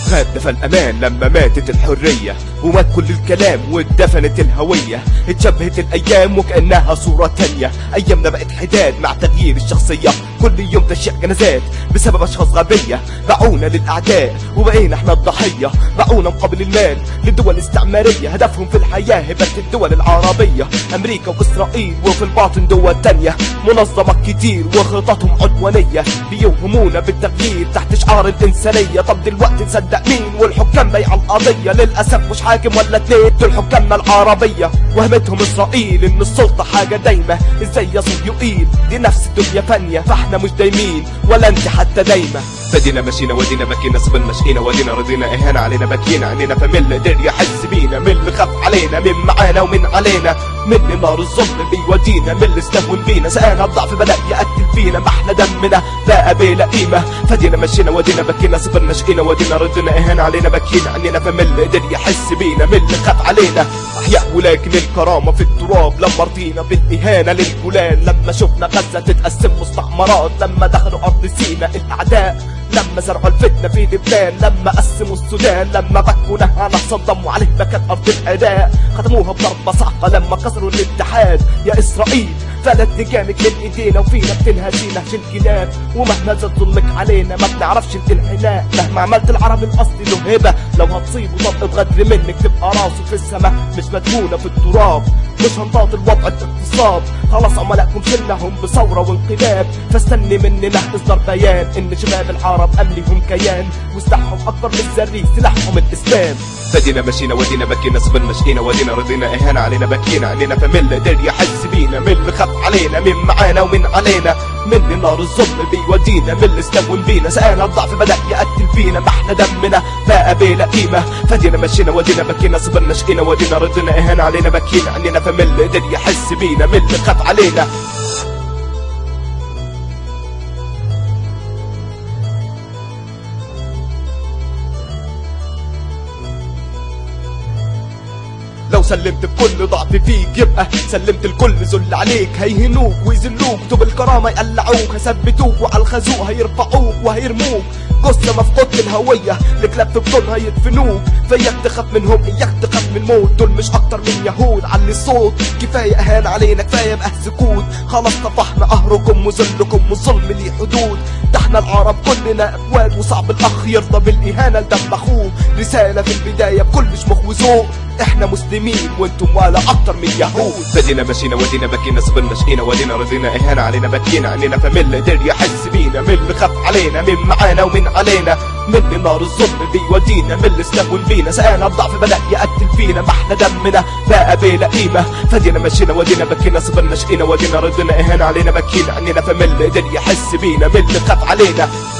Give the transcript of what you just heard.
غاب دفى الأمان لما ماتت الحرية ومات كل الكلام واتدفنت الهوية اتشبهت الأيام وكأنها صورة تانية أيامنا بقت حداد مع تغيير الشخصية كل يوم تشيع جنازات بسبب أشخاص غبية باعونا للأعداء وبقينا احنا الضحية باعونا مقابل المال للدول الاستعمارية هدفهم في الحياة هبة الدول العربية أمريكا وإسرائيل وفي الباطن دول تانية منظمات كتير وخططهم عدوانية بيوهمونا بالتغيير تحت شعار الإنسانية طب دلوقتي نصدق مين والحكام بيع القضية للأسف مش حاكم ولا اتنين دول حكامنا العربية وهمتهم إسرائيل إن السلطة حاجة دايمة إزاي يصل يقيل دي نفس الدنيا فانية فاحنا مش دايمين ولا انت حتى دايمة فدينا مشينا ودينا بكينا صبرنا شقينا ودينا رضينا اهانة علينا بكينا عينينا فمن اللي قدر يحس بينا من اللي خاف علينا من معانا ومن علينا من اللي نار الظلم بيودينا من اللي استهون بينا سقانا الضعف بدأ يقتل فينا ما احنا دمنا بقى بلا قيمة فدينا مشينا ودينا بكينا صبرنا شقينا ودينا رضينا اهانة علينا بكينا عينينا فمن اللي قدر يحس بينا من اللي خاف علينا احياء ولكن الكرامة في التراب لما رضينا بالاهانة للجولان لما شفنا غزة تتقسم مستعمرات لما دخلوا ارض سينا الاعداء لما زرعوا الفتنة في لبنان لما قسموا السودان لما بكوا على صدام وعليه مكان أرض الأداء ختموها بضربة صعبة لما كسروا الاتحاد يا إسرائيل فلت لجامك من ايدينا وفينا بتنهزي نهج الكلاب ومهما زاد ظلمك علينا ما بنعرفش الانحناء مهما عملت العربي الاصلي له هبه لو هتصيبه طبقه غدر منك تبقى راسه في السماء مش مدفونه في التراب مش هنطاط الوضع الاغتصاب خلاص عملائكم شلهم بثوره وانقلاب فاستني مننا اصدر بيان ان شباب العرب املهم كيان وسلاحهم اكبر من الزري سلاحهم الاسلام فدينا مشينا ودينا بكينا صبرنا شقينا ودينا رضينا اهانة علينا بكينا علينا فمن اللي قدر يحس بينا من اللي خاف علينا من معانا ومن علينا من اللي نار الظلم بيودينا من اللي استهون بينا سقانا الضعف بدأ يقتل فينا ما احنا دمنا بقى بلا قيمة فدينا مشينا ودينا بكينا صبرنا شقينا ودينا رضينا اهانة علينا بكينا علينا فمن اللي قدر يحس بينا من اللي خاف علينا لو سلمت بكل ضعف فيك يبقى سلمت الكل ذل عليك هيهنوك ويذلوك طب الكرامة يقلعوك هيثبتوك وعلى الخازوق هيرفعوك وهيرموك جثة مفقودة الهوية الكلاب في بطونها يدفنوك فياك تخاف منهم اياك تخاف من الموت دول مش اكتر من يهود علي الصوت كفاية اهان علينا كفاية بقى سكوت خلاص طفحنا قهركم وذلكم والظلم ليه حدود ده احنا العرب كلنا اكواد وصعب الاخ يرضى بالاهانة لدم اخوه رسالة في البداية بكل شموخ وذوق احنا مسلمين وانتم ولا اكتر من يهود بدينا مشينا ودينا بكينا صبرنا شقينا ودينا رضينا اهانة علينا بكينا علينا فمن اللي قدر يحس بينا من اللي خاف علينا من معانا ومن علينا من اللي نار الظلم بيودينا من اللي استهون بينا سقانا الضعف بدأ يقتل فينا ما احنا دمنا بقى بلا قيمة فدينا مشينا ودينا بكينا صبرنا شقينا ودينا رضينا اهانة علينا بكينا علينا فمن اللي قدر يحس بينا من اللي خاف علينا